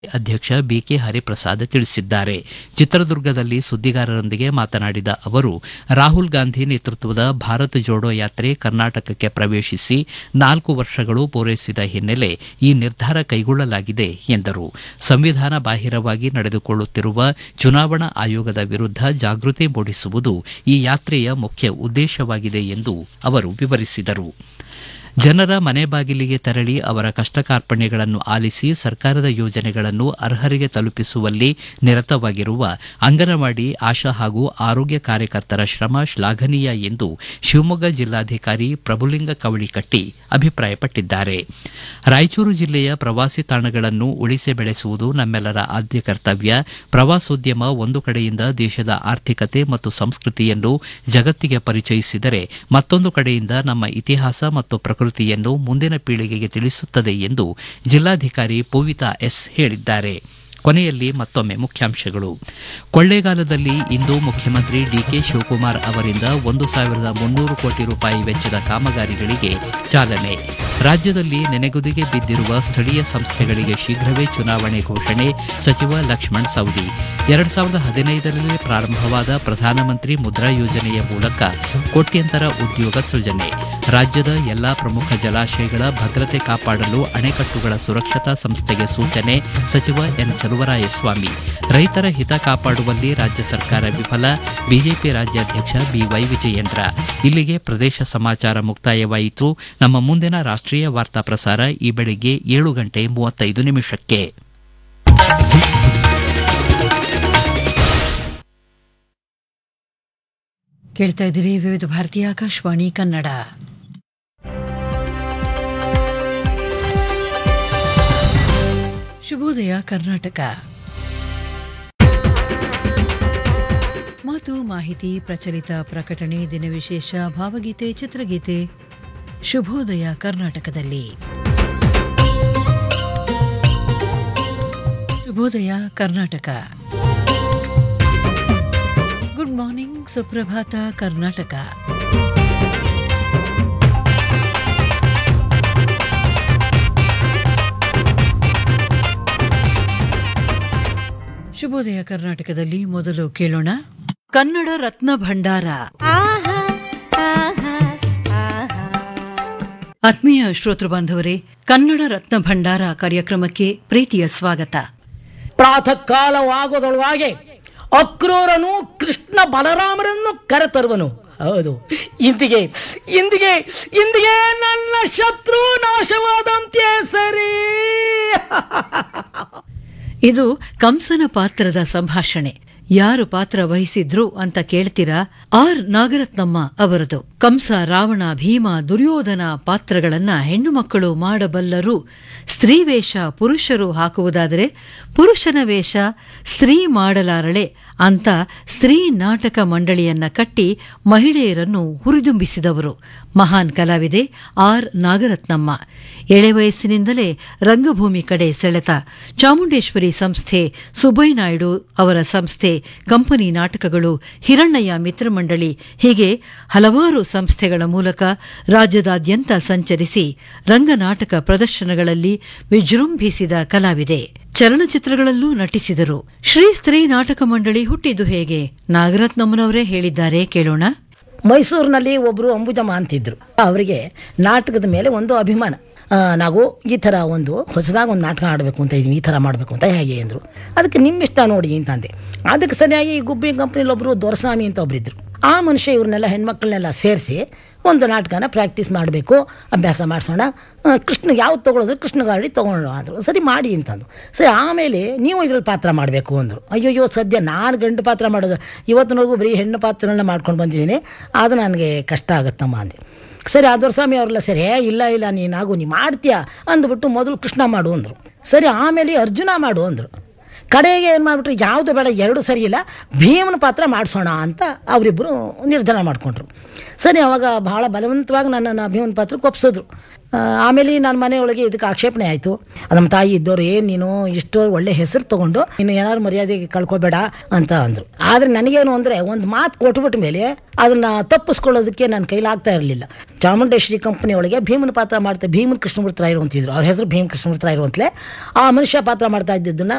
ಅಧ್ಯಕ್ಷ ಬಿಕೆ ಹರಿಪ್ರಸಾದ್ ತಿಳಿಸಿದ್ದಾರೆ ಚಿತ್ರದುರ್ಗದಲ್ಲಿ ಸುದ್ದಿಗಾರರೊಂದಿಗೆ ಮಾತನಾಡಿದ ಅವರು ರಾಹುಲ್ ಗಾಂಧಿ ನೇತೃತ್ವದ ಭಾರತ್ ಜೋಡೋ ಯಾತ್ರೆ ಕರ್ನಾಟಕಕ್ಕೆ ಪ್ರವೇಶಿಸಿ ನಾಲ್ಕು ವರ್ಷಗಳು ಪೂರೈಸಿದ ಹಿನ್ನೆಲೆ ಈ ನಿರ್ಧಾರ ಕೈಗೊಳ್ಳಲಾಗಿದೆ ಎಂದರು ಸಂವಿಧಾನ ಬಾಹಿರವಾಗಿ ನಡೆದುಕೊಳ್ಳುತ್ತಿರುವ ಚುನಾವಣಾ ಆಯೋಗದ ವಿರುದ್ಧ ಜಾಗೃತಿ ಮೂಡಿಸುವುದು ಈ ಯಾತ್ರೆಯ ಮುಖ್ಯ ಉದ್ದೇಶವಾಗಿದೆ ಎಂದು ಅವರು ವಿವರಿಸಿದರು ಜನರ ಮನೆ ಬಾಗಿಲಿಗೆ ತೆರಳಿ ಅವರ ಕಷ್ಟ ಕಾರ್ಪಣ್ಯಗಳನ್ನು ಆಲಿಸಿ ಸರ್ಕಾರದ ಯೋಜನೆಗಳನ್ನು ಅರ್ಹರಿಗೆ ತಲುಪಿಸುವಲ್ಲಿ ನಿರತವಾಗಿರುವ ಅಂಗನವಾಡಿ ಆಶಾ ಹಾಗೂ ಆರೋಗ್ಯ ಕಾರ್ಯಕರ್ತರ ಶ್ರಮ ಶ್ಲಾಘನೀಯ ಎಂದು ಶಿವಮೊಗ್ಗ ಜಿಲ್ಲಾಧಿಕಾರಿ ಪ್ರಭುಲಿಂಗ ಕವಳಿಕಟ್ಟಿ ಅಭಿಪ್ರಾಯಪಟ್ಟಿದ್ದಾರೆ ರಾಯಚೂರು ಜಿಲ್ಲೆಯ ಪ್ರವಾಸಿ ತಾಣಗಳನ್ನು ಉಳಿಸಿ ಬೆಳೆಸುವುದು ನಮ್ಮೆಲ್ಲರ ಆದ್ಯ ಕರ್ತವ್ಯ ಪ್ರವಾಸೋದ್ಯಮ ಒಂದು ಕಡೆಯಿಂದ ದೇಶದ ಆರ್ಥಿಕತೆ ಮತ್ತು ಸಂಸ್ಕೃತಿಯನ್ನು ಜಗತ್ತಿಗೆ ಪರಿಚಯಿಸಿದರೆ ಮತ್ತೊಂದು ಕಡೆಯಿಂದ ನಮ್ಮ ಇತಿಹಾಸ ಮತ್ತು ಪ್ರಕೃತಿಯನ್ನು ಮುಂದಿನ ಪೀಳಿಗೆಗೆ ತಿಳಿಸುತ್ತದೆ ಎಂದು ಜಿಲ್ಲಾಧಿಕಾರಿ ಪೂವಿತಾ ಎಸ್ ಹೇಳಿದ್ದಾರೆ ಕೊನೆಯಲ್ಲಿ ಮತ್ತೊಮ್ಮೆ ಮುಖ್ಯಾಂಶಗಳು ಕೊಳ್ಳೇಗಾಲದಲ್ಲಿ ಇಂದು ಮುಖ್ಯಮಂತ್ರಿ ಡಿಕೆ ಶಿವಕುಮಾರ್ ಅವರಿಂದ ಒಂದು ಸಾವಿರದ ಮುನ್ನೂರು ಕೋಟಿ ರೂಪಾಯಿ ವೆಚ್ಚದ ಕಾಮಗಾರಿಗಳಿಗೆ ಚಾಲನೆ ರಾಜ್ಯದಲ್ಲಿ ನೆನೆಗುದಿಗೆ ಬಿದ್ದಿರುವ ಸ್ಥಳೀಯ ಸಂಸ್ಥೆಗಳಿಗೆ ಶೀಘ್ರವೇ ಚುನಾವಣೆ ಘೋಷಣೆ ಸಚಿವ ಲಕ್ಷ್ಮಣ್ ಸವದಿ ಎರಡ್ ಸಾವಿರದ ಹದಿನೈದರಲ್ಲಿ ಪ್ರಾರಂಭವಾದ ಪ್ರಧಾನಮಂತ್ರಿ ಮುದ್ರಾ ಯೋಜನೆಯ ಮೂಲಕ ಕೋಟ್ಯಂತರ ಉದ್ಯೋಗ ಸೃಜನೆ ರಾಜ್ಯದ ಎಲ್ಲಾ ಪ್ರಮುಖ ಜಲಾಶಯಗಳ ಭದ್ರತೆ ಕಾಪಾಡಲು ಅಣೆಕಟ್ಟುಗಳ ಸುರಕ್ಷತಾ ಸಂಸ್ಥೆಗೆ ಸೂಚನೆ ಸಚಿವ ಎನ್ ಚಲುವರಾಯಸ್ವಾಮಿ ರೈತರ ಹಿತ ಕಾಪಾಡುವಲ್ಲಿ ರಾಜ್ಯ ಸರ್ಕಾರ ವಿಫಲ ಬಿಜೆಪಿ ರಾಜ್ಯಾಧ್ಯಕ್ಷ ಬಿವೈ ವಿಜಯೇಂದ್ರ ಇಲ್ಲಿಗೆ ಪ್ರದೇಶ ಸಮಾಚಾರ ಮುಕ್ತಾಯವಾಯಿತು ನಮ್ಮ ಮುಂದಿನ ರಾಷ್ಟೀಯ ವಾರ್ತಾ ಪ್ರಸಾರ ಈ ಬೆಳಿಗ್ಗೆ ಏಳು ಗಂಟೆ ಮೂವತ್ತೈದು ನಿಮಿಷಕ್ಕೆ ಕೇಳ್ತಾ ಇದ್ದೀರಿ ವಿವಿಧ ಭಾರತೀಯ ಆಕಾಶವಾಣಿ ಕನ್ನಡ ಶುಭೋದಯ ಕರ್ನಾಟಕ ಮಾತು ಮಾಹಿತಿ ಪ್ರಚಲಿತ ಪ್ರಕಟಣೆ ದಿನವಿಶೇಷ ಭಾವಗೀತೆ ಚಿತ್ರಗೀತೆ ಶುಭೋದಯ ಕರ್ನಾಟಕದಲ್ಲಿ ಶುಭೋದಯ ಕರ್ನಾಟಕ ಗುಡ್ ಮಾರ್ನಿಂಗ್ ಸುಪ್ರಭಾತ ಕರ್ನಾಟಕ ಶುಭೋದಯ ಕರ್ನಾಟಕದಲ್ಲಿ ಮೊದಲು ಕೇಳೋಣ ಕನ್ನಡ ರತ್ನ ಭಂಡಾರ ಆತ್ಮೀಯ ಶ್ರೋತೃ ಬಾಂಧವರೇ ಕನ್ನಡ ರತ್ನ ಭಂಡಾರ ಕಾರ್ಯಕ್ರಮಕ್ಕೆ ಪ್ರೀತಿಯ ಸ್ವಾಗತ ಪ್ರಾತಃ ಕಾಲವಾಗೋದೊಳಗೆ ಅಕ್ರೂರನು ಕೃಷ್ಣ ಬಲರಾಮರನ್ನು ಕರೆತರುವನು ಹೌದು ಇಂದಿಗೆ ಇಂದಿಗೆ ಇಂದಿಗೆ ನನ್ನ ಶತ್ರು ನಾಶವಾದಂತೆ ಸರಿ ಇದು ಕಂಸನ ಪಾತ್ರದ ಸಂಭಾಷಣೆ ಯಾರು ಪಾತ್ರ ವಹಿಸಿದ್ರು ಅಂತ ಕೇಳ್ತೀರಾ ಆರ್ ನಾಗರತ್ನಮ್ಮ ಅವರದು ಕಂಸ ರಾವಣ ಭೀಮ ದುರ್ಯೋಧನ ಪಾತ್ರಗಳನ್ನ ಹೆಣ್ಣು ಮಕ್ಕಳು ಮಾಡಬಲ್ಲರು ಸ್ತ್ರೀ ವೇಷ ಪುರುಷರು ಹಾಕುವುದಾದರೆ ಪುರುಷನ ವೇಷ ಸ್ತ್ರೀ ಮಾಡಲಾರಳೆ ಅಂತ ಸ್ತ್ರೀ ನಾಟಕ ಮಂಡಳಿಯನ್ನ ಕಟ್ಟಿ ಮಹಿಳೆಯರನ್ನು ಹುರಿದುಂಬಿಸಿದವರು ಮಹಾನ್ ಕಲಾವಿದೆ ಆರ್ ನಾಗರತ್ನಮ್ಮ ಎಳೆ ವಯಸ್ಸಿನಿಂದಲೇ ರಂಗಭೂಮಿ ಕಡೆ ಸೆಳೆತ ಚಾಮುಂಡೇಶ್ವರಿ ಸಂಸ್ಥೆ ಸುಬ್ಬಯ್ಯ ನಾಯ್ಡು ಅವರ ಸಂಸ್ಥೆ ಕಂಪನಿ ನಾಟಕಗಳು ಹಿರಣ್ಣಯ್ಯ ಮಿತ್ರಮಂಡಳಿ ಹೀಗೆ ಹಲವಾರು ಸಂಸ್ಥೆಗಳ ಮೂಲಕ ರಾಜ್ಯದಾದ್ಯಂತ ಸಂಚರಿಸಿ ರಂಗನಾಟಕ ಪ್ರದರ್ಶನಗಳಲ್ಲಿ ವಿಜೃಂಭಿಸಿದ ಕಲಾವಿದೆ ಚಲನಚಿತ್ರಗಳಲ್ಲೂ ನಟಿಸಿದರು ಶ್ರೀ ಸ್ತ್ರೀ ನಾಟಕ ಮಂಡಳಿ ಹುಟ್ಟಿದ್ದು ಹೇಗೆ ನಾಗರತ್ನಮ್ಮನವರೇ ಹೇಳಿದ್ದಾರೆ ಕೇಳೋಣ ಮೈಸೂರಿನಲ್ಲಿ ಒಬ್ಬರು ಅಂಬುಜಮ್ಮ ಅಂತಿದ್ರು ಅವರಿಗೆ ನಾಟಕದ ಮೇಲೆ ಒಂದು ಅಭಿಮಾನ ಆ, ನಾವು ಈ ಥರ ಒಂದು ಹೊಸದಾಗಿ ಒಂದು ನಾಟಕ ಆಡಬೇಕು ಅಂತ ಇದೀವಿ ಈ ಥರ ಮಾಡಬೇಕು ಅಂತ ಹೇಗೆ ಅಂದರು ಅದಕ್ಕೆ ನಿಮ್ಮ ಇಷ್ಟ ನೋಡಿ ಅಂತಂದೆ ಅದಕ್ಕೆ ಸರಿಯಾಗಿ ಈ ಗುಬ್ಬಿ ಕಂಪ್ನಿಲಿ ಒಬ್ಬರು ದೊರಸ್ವಾಮಿ ಅಂತ ಒಬ್ಬರಿದ್ರು ಆ ಮನುಷ್ಯ ಇವ್ರನ್ನೆಲ್ಲ ಹೆಣ್ಮಕ್ಳನ್ನೆಲ್ಲ ಸೇರಿಸಿ ಒಂದು ನಾಟಕನ ಪ್ರಾಕ್ಟೀಸ್ ಮಾಡಬೇಕು ಅಭ್ಯಾಸ ಮಾಡಿಸೋಣ ಕೃಷ್ಣ ಯಾವ್ದು ತೊಗೊಳೋದು ಕೃಷ್ಣ ಗಾಡಿ ತೊಗೊಳ್ಳೋಣ ಅಂದರು ಸರಿ ಮಾಡಿ ಅಂತಂದು ಸರಿ ಆಮೇಲೆ ನೀವು ಇದ್ರಲ್ಲಿ ಪಾತ್ರ ಮಾಡಬೇಕು ಅಂದರು ಅಯ್ಯೋಯ್ಯೋ ಸದ್ಯ ನಾನು ಗಂಡು ಪಾತ್ರ ಮಾಡೋದು ಇವತ್ತಿನವರೆಗೂ ಬರೀ ಹೆಣ್ಣು ಪಾತ್ರಗಳನ್ನ ಮಾಡ್ಕೊಂಡು ಬಂದಿದ್ದೀನಿ ಅದು ನನಗೆ ಕಷ್ಟ ಆಗುತ್ತಮ್ಮ ಅಂದೆ ಸರಿ ಆ ದೊರಸ್ವಾಮಿ ಅವರೆಲ್ಲ ಸರಿ "ಏ, ಇಲ್ಲ ಇಲ್ಲ ನೀನಾಗು ನೀ ಮಾಡ್ತೀಯಾ ಅಂದ್ಬಿಟ್ಟು ಮೊದಲು ಕೃಷ್ಣ ಮಾಡು ಅಂದರು ಸರಿ ಆಮೇಲೆ ಅರ್ಜುನ ಮಾಡು ಅಂದರು ಕಡೆಗೆ ಏನು ಮಾಡಿಬಿಟ್ರು ಯಾವುದು ಬೇಡ ಎರಡು ಸರಿ ಇಲ್ಲ ಭೀಮನ ಪಾತ್ರ ಮಾಡಿಸೋಣ ಅಂತ ಅವರಿಬ್ಬರು ನಿರ್ಧಾರ ಮಾಡಿಕೊಂಡ್ರು ಸರಿ ಅವಾಗ ಭಾಳ ಬಲವಂತವಾಗಿ ನನ್ನನ್ನು ಭೀಮನ ಪಾತ್ರಕ್ಕೆ ಒಪ್ಸಿದ್ರು ಆ, ಆಮೇಲೆ ನನ್ನ ಮನೆಯೊಳಗೆ ಇದಕ್ಕೆ ಆಕ್ಷೇಪಣೆ ಆಯಿತು ನಮ್ಮ ತಾಯಿ ಇದ್ದವ್ರು ಏನು ನೀನು ಇಷ್ಟು ಒಳ್ಳೆ ಹೆಸರು ತೊಗೊಂಡು ನೀನು ಏನಾದ್ರು ಮರ್ಯಾದೆಗೆ ಕಳ್ಕೊಬೇಡ ಅಂತ ಅಂದರು ಆದರೆ ನನಗೇನು ಅಂದರೆ ಒಂದು ಮಾತು ಕೊಟ್ಬಿಟ್ಟ ಮೇಲೆ ಅದನ್ನು ತಪ್ಪಿಸ್ಕೊಳ್ಳೋದಕ್ಕೆ ನನ್ನ ಕೈಲಾಗ್ತಾ ಇರಲಿಲ್ಲ ಚಾಮುಂಡೇಶ್ವರಿ ಕಂಪನಿ ಒಳಗೆ ಭೀಮನ ಪಾತ್ರ ಮಾಡ್ತಾ ಭೀಮನ್ ಕೃಷ್ಣಮೂರ್ತಿ ರಾಯರು ಅಂತಿದ್ರು ಅವ್ರ ಹೆಸರು ಭೀಮ್ ಕೃಷ್ಣಮೂರ್ತಿ ರಾಯರು ಅಂತಲೇ ಆ ಮನುಷ್ಯ ಪಾತ್ರ ಮಾಡ್ತಾ ಇದ್ದಿದ್ದನ್ನು